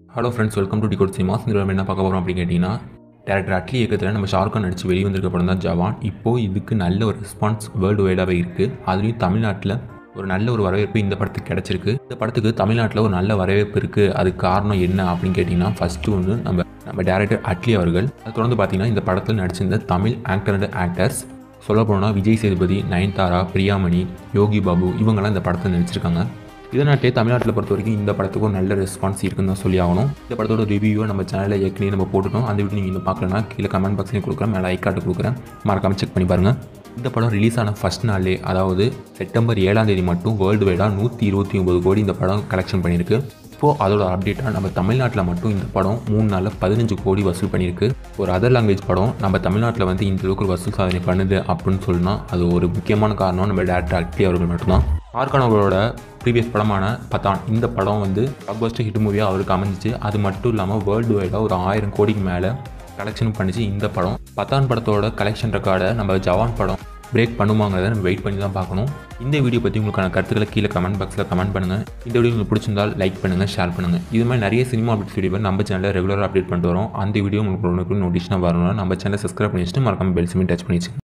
hello friends welcome to Decode Cinemas இந்த நம்ம என்ன பார்க்க போகிறோம் அப்படின்னு கேட்டிங்கன்னா டேரக்டர் அட்லி இயக்கத்தில் நம்ம ஷாருக்கான் நடிச்சு வெளியே வந்திருக்க படம் தான் ஜவான் இப்போது இதுக்கு நல்ல ஒரு ரெஸ்பான்ஸ் வேர்ல்டு வைடாகவே இருக்குது அதுலேயும் தமிழ்நாட்டில் ஒரு நல்ல ஒரு வரவேற்பு இந்த படத்துக்கு கிடச்சிருக்கு இந்த படத்துக்கு தமிழ்நாட்டில் ஒரு நல்ல வரவேற்பு இருக்குது அதுக்கு காரணம் என்ன அப்படின்னு கேட்டிங்கன்னா ஃபஸ்ட்டு ஒன்று நம்ம நம்ம டேரக்டர் அட்லி அவர்கள் அது தொடர்ந்து பார்த்தீங்கன்னா இந்த படத்தில் நடிச்சிருந்த தமிழ் ஆக்டர் அண்ட் ஆக்டர்ஸ் சொல்ல போனால் விஜய் சேதுபதி நயன்தாரா பிரியாமணி யோகி பாபு இவங்கெல்லாம் இந்த படத்தில் நடிச்சிருக்காங்க இதனாட்டே தமிழ்நாட்டில் பொறுத்த வரைக்கும் இந்த படத்துக்கு ஒரு நல்ல ரெஸ்பான்ஸ் இருக்குன்னு தான் சொல்லி ஆகணும் இந்த படத்தோட ரிவ்யூவை நம்ம சேனலில் ஏற்கனவே நம்ம போட்டுட்டோம் அந்த வீடியோ நீங்கள் இன்னும் பார்க்கலனா கீழே கமெண்ட் பாக்ஸ்லையும் கொடுக்குறேன் மேலே ஐக்காட்டு கொடுக்குறேன் மறக்காம செக் பண்ணி பாருங்கள் இந்த படம் ரிலீஸ் ஆன ஃபஸ்ட் நாள்லே அதாவது செப்டம்பர் ஏழாம் தேதி மட்டும் வேர்ல்டு வைடாக நூற்றி இருபத்தி ஒம்பது கோடி இந்த படம் கலெக்ஷன் பண்ணியிருக்கு இப்போது அதோட அப்டேட்டாக நம்ம தமிழ்நாட்டில் மட்டும் இந்த படம் மூணு நாளில் பதினஞ்சு கோடி வசூல் பண்ணியிருக்கு ஒரு அதர் லாங்குவேஜ் படம் நம்ம தமிழ்நாட்டில் வந்து இந்த அளவுக்கு வசூல் சாதனை பண்ணுது அப்படின்னு சொன்னால் அது ஒரு முக்கியமான காரணம் நம்ம டேரக்டர் அக்டி அவர்கள் மட்டும்தான் ஆர்கான் அவர்களோட ப்ரீவியஸ் படமான பத்தான் இந்த படம் வந்து பிளாக்பஸ்டர் ஹிட் மூவியாக அவருக்கு அமைஞ்சிச்சு அது மட்டும் இல்லாமல் வேர்ல்டு வைடாக ஒரு ஆயிரம் கோடிக்கு மேலே கலெக்ஷனும் பண்ணிச்சு இந்த படம் பத்தான் படத்தோட கலெக்ஷன் ரெக்கார்டை நம்ம ஜவான் படம் பிரேக் பண்ணுவாங்கிறத நம்ம வெயிட் பண்ணி தான் பார்க்கணும் இந்த வீடியோ பற்றி உங்களுக்கான கருத்துக்களை கீழே கமெண்ட் பாக்ஸில் கமெண்ட் பண்ணுங்கள் இந்த வீடியோ உங்களுக்கு பிடிச்சிருந்தால் லைக் பண்ணுங்கள் ஷேர் பண்ணுங்கள் இது மாதிரி நிறைய சினிமா அப்டேட் வீடியோ நம்ம சேனலில் ரெகுலராக அப்டேட் பண்ணிட்டு வரோம் அந்த வீடியோ உங்களுக்கு நோட்டிஃபிகேஷன் வரணும்னா நம்ம சேனலை சப்ஸ்கிரைப் பண்ணி வச்சுட்டு மறக்காம பெல் சிமெண்ட் டச் பண்ணி வச்சுக்கோங்க